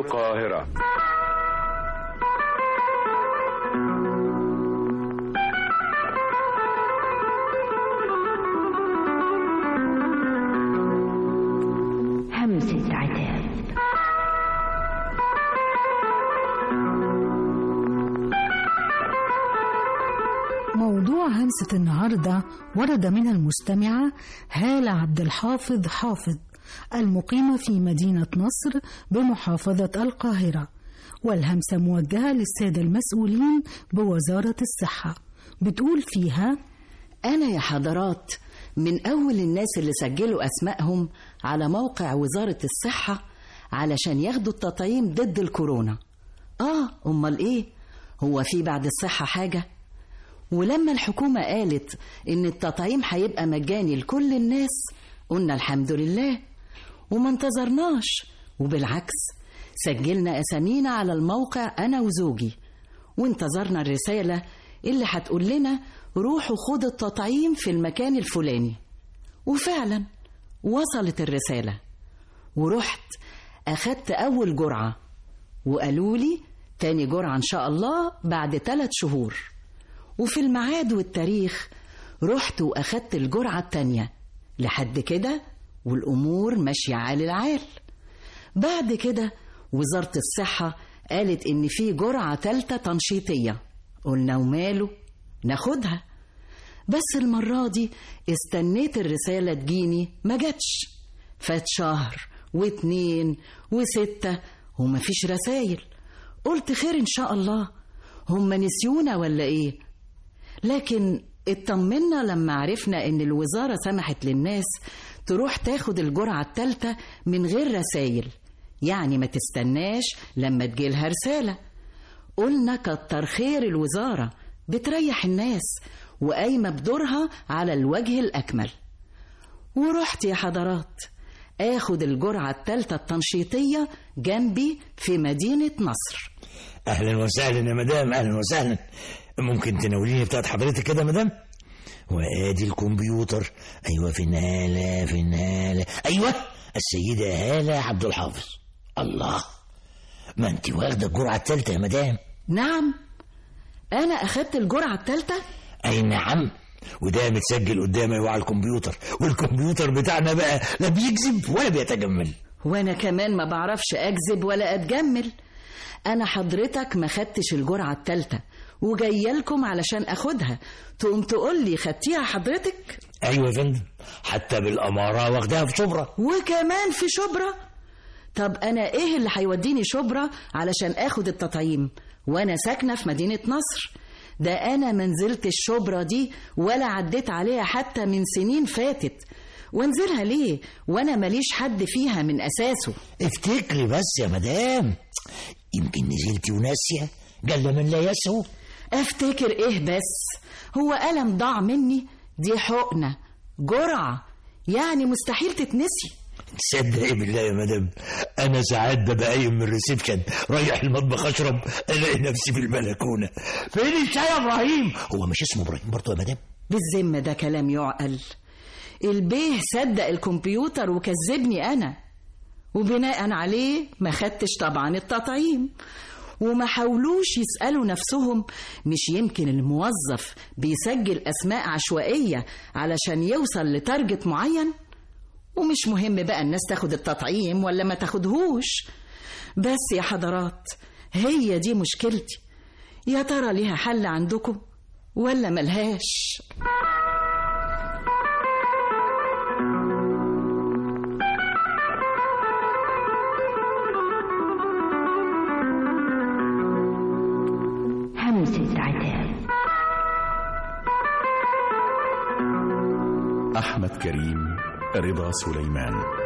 القاهرة همسة عتاب موضوع همسة النهاردة ورد من المستمعة هالة عبد الحافظ حافظ المقيمة في مدينة نصر بمحافظة القاهرة والهمسة موجهة للسادة المسؤولين بوزارة الصحة بتقول فيها أنا يا حضرات من أول الناس اللي سجلوا أسمائهم على موقع وزارة الصحة علشان ياخدوا التطعيم ضد الكورونا آه أمال إيه هو في بعد الصحة حاجة ولما الحكومة قالت إن التطعيم هيبقى مجاني لكل الناس قلنا الحمد لله وما انتظرناش وبالعكس سجلنا أسامينا على الموقع أنا وزوجي وانتظرنا الرسالة اللي هتقول لنا روحوا خدوا التطعيم في المكان الفلاني وفعلا وصلت الرسالة ورحت أخدت أول جرعة وقالوا لي تاني جرعة إن شاء الله بعد ثلاث شهور وفي الميعاد والتاريخ رحت وأخدت الجرعة التانية لحد كده والأمور ماشية عال العال بعد كده وزارة الصحة قالت إن في جرعة تالتة تنشيطية قلنا وماله ناخدها بس المرة دي استنيت الرسالة تجيني ما جاتش فات شهر واتنين وستة ومفيش رسايل قلت خير إن شاء الله هم نسيونا ولا إيه لكن اطمنا لما عرفنا إن الوزارة سمحت للناس تروح تاخد الجرعة التالتة من غير رسايل يعني ما تستناش لما تجيلها رسالة قلنا كتر خير الوزارة بتريح الناس وقايمة بدورها على الوجه الأكمل ورحت يا حضرات آخد الجرعة التالتة التنشيطية جنبي في مدينة نصر اهلا وسهلا يا مدام اهلا وسهلا ممكن تناوليني بتاعت حضرتك كده يا مدام وادي الكمبيوتر ايوه فين هاله فين هاله ايوه السيده هاله عبد الحافظ الله ما انت واخده الجرعه الثالثه يا مدام نعم أنا أخدت الجرعة التالتة اي نعم وده متسجل قدامي على الكمبيوتر والكمبيوتر بتاعنا بقى لا بيكذب ولا بيتجمل وأنا كمان ما بعرفش أكذب ولا أتجمل أنا حضرتك ما خدتش الجرعة التالتة وجاية لكم علشان أخدها تقوم تقول لي خدتيها حضرتك ايوه يا فندم حتى بالاماره واخداها في شبرا وكمان في شبرا طب أنا إيه اللي هيوديني شبرا علشان آخد التطعيم وأنا ساكنة في مدينة نصر ده أنا منزلت الشبرا دي ولا عديت عليها حتى من سنين فاتت وانزلها ليه وأنا ماليش حد فيها من أساسه افتكري بس يا مدام يمكن نزلتي وناسيه جل من لا يسهو افتكر ايه بس هو قلم ضاع مني دي حقنة جرعة يعني مستحيل تتنسي تصدقي بالله يا مدام انا ساعات ببقى قايم من الريسبشن رايح المطبخ اشرب الاقي نفسي في البلكونه فين الشاي يا ابراهيم هو مش اسمه ابراهيم برضه يا مدام بالذمة ده كلام يعقل البيه صدق الكمبيوتر وكذبني أنا وبناء عليه ما خدتش طبعا التطعيم وما حاولوش يسألوا نفسهم مش يمكن الموظف بيسجل أسماء عشوائية علشان يوصل لتارجت معين ومش مهم بقى الناس تاخد التطعيم ولا ما تاخدهوش بس يا حضرات هي دي مشكلتي يا ترى ليها حل عندكم ولا ملهاش همسة عتاب أحمد كريم رضا سليمان